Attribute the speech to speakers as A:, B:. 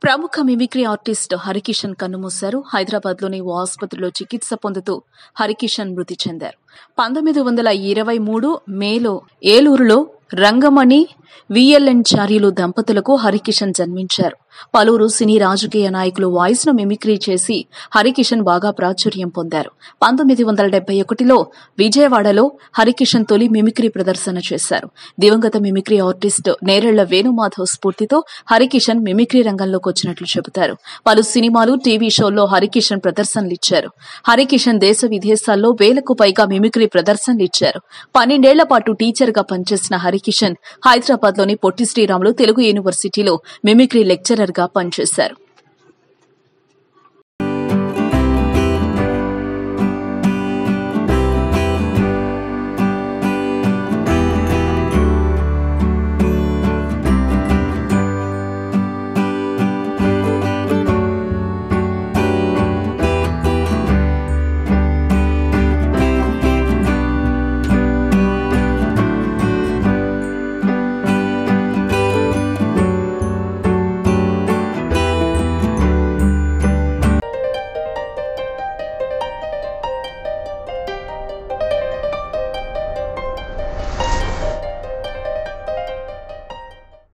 A: ప్రముఖ mimicry artist Harikishan కన్నుమూశారు హైదరాబాద్ లోని ఓ ఆసుపత్రిలో చికిత్స పొందుతూ హరికిషన్ మృతి చెందారు పంతొమ్మిది వందల ఇరవై మూడు మేలో ఏలూరులో రంగమణి విఎల్ఎన్ చార్యులు దంపతులకు హరికిషన్ జన్మించారు పలువురు సినీ రాజకీయ నాయకులు వాయిస్ ను మిమిక్రీ చేసి హరికిషన్ బాగా ప్రాచుర్యం పొందారు పంతొమ్మిది వందల డెబ్బై ఒకటిలో విజయవాడలో హరికిషన్ తొలి మిమిక్రీ ప్రదర్శన చేశారు దివంగత మిమిక్రీ ఆర్టిస్ట్ నేరెళ్ల వేణుమాధవ్ స్ఫూర్తితో హరికిషన్ మిమిక్రీ రంగంలోకి వచ్చినట్లు చెబుతారు పలు సినిమాలు టీవీ షోల్లో హరికిషన్ ప్రదర్శనలిచ్చారు హరికిషన్ దేశ విదేశాల్లో వేలకు పైగా మిమిక్రీ ప్రదర్శనలిచ్చారు పన్నెండేళ్ల పాటు టీచర్ గా పనిచేసిన హరికిషన్ హైదరాబాద్ లోని పొట్టి శ్రీరాములు తెలుగు యూనివర్సిటీలో మిమిక్రీ లెక్చరర్ గా పనిచేశారు